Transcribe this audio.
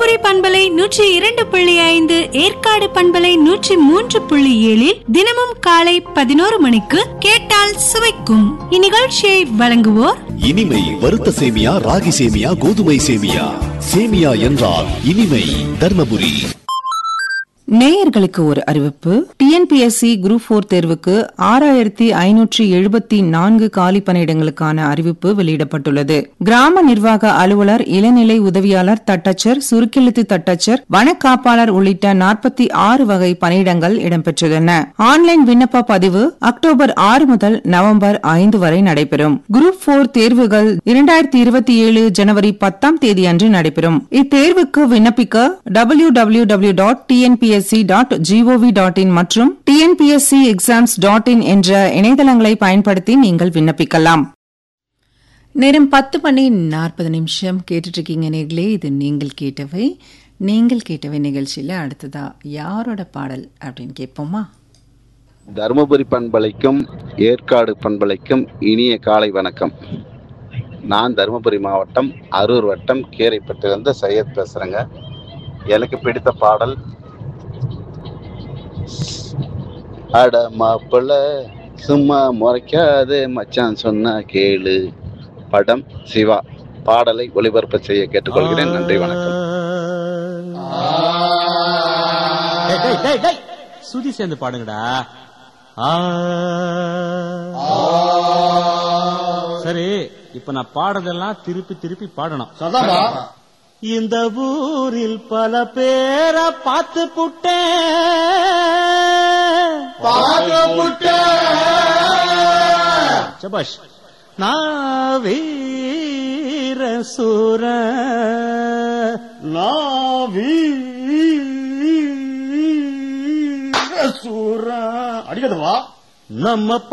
தருமபுரி பண்பலை நூற்றி இரண்டு புள்ளி ஐந்து ஏற்காடு பண்பலை நூற்றி மூன்று புள்ளி ஏழில் தினமும் காலை பதினோரு மணிக்கு கேட்டால் சுவைக்கும் இந்நிகழ்ச்சியை வழங்குவோர் இனிமை வறுத்த சேமியா ராகி சேமியா கோதுமை சேமியா சேமியா என்றால் இனிமை தர்மபுரி நேயர்களுக்கு ஒரு அறிவிப்பு டிஎன்பிஎஸ்சி குரூப் போர் தேர்வுக்கு ஆறாயிரத்தி ஐநூற்றி எழுபத்தி நான்கு காலி பணியிடங்களுக்கான அறிவிப்பு வெளியிடப்பட்டுள்ளது கிராம நிர்வாக அலுவலர் இளநிலை உதவியாளர் தட்டச்சர் சுருக்கெழுத்து தட்டச்சர் வனக்காப்பாளர் உள்ளிட்ட நாற்பத்தி ஆறு வகை பணியிடங்கள் இடம்பெற்றுள்ளன ஆன்லைன் விண்ணப்ப பதிவு அக்டோபர் ஆறு முதல் நவம்பர் ஐந்து வரை நடைபெறும் குரூப் போர் தேர்வுகள் இரண்டாயிரத்தி இருபத்தி ஏழு ஜனவரி பத்தாம் தேதி அன்று நடைபெறும் இத்தேர்வுக்கு விண்ணப்பிக்க W W W dot TNPSC dot GOV dot in மற்றும் டிஎன்பிஎஸ்சி எக்ஸாம்ஸ் டாட் இன் என்ற இணையதளங்களை பயன்படுத்தி நீங்கள் விண்ணப்பிக்கலாம் நேரம் பத்து மணி நாற்பது நிமிஷம் கேட்டுட்டு இருக்கீங்க நேர்களே இது நீங்கள் கேட்டவை நீங்கள் கேட்டவை நிகழ்ச்சியில அடுத்ததா யாரோட பாடல் அப்படின்னு கேட்போமா தருமபுரி பண்பலைக்கும் ஏற்காடு பண்பலைக்கும் இனிய காலை வணக்கம் நான் தருமபுரி மாவட்டம் அரூர் வட்டம் கீரைப்பட்டிலிருந்து சையத் பேசுகிறேங்க எனக்கு பிடித்த பாடல் அட மாப்பிள்ள சும்மா முறைக்காது மச்சான் சொன்னா கேளு படம் சிவா பாடலை ஒளிபரப்பு செய்ய கேட்டுக்கொள்கிறேன் நன்றி வணக்கம் டேய், டேய், டேய், டேய். சுதி சேர்ந்து பாடுங்கடா ஆ. சரி இப்ப நான் பாடுறதெல்லாம் திருப்பி திருப்பி பாடணும் இந்த ஊரில் பல பேரை பார்த்து புட்டேன் சபாஷ் நான் வீர சூர சூரா அடிக்கதவா நம்ம